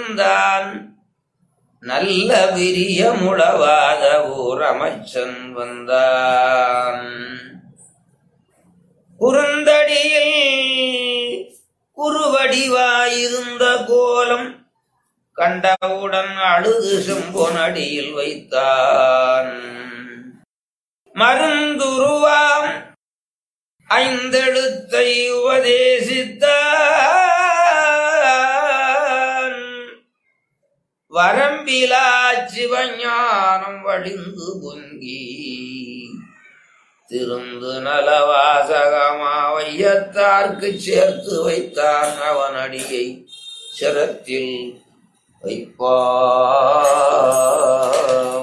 வந்தான் நல்ல விரியமுளவாத ஊர் அமைச்சன் வந்தான் குறுந்தடியில் குறுவடிவாயிருந்த கோலம் கண்டவுடன் அழுது செம்பொனடியில் வைத்தான் மருந்துருவாம் ஐந்தெழுத்தை உபதேசித்தான் வரம்பிலா சிவஞானம் வடிந்து பொங்கி திருந்து நலவாசகமா வையத்தார்க்கு சேர்த்து வைத்தான் அவன் அடியை சிரத்தில் வைப்பான்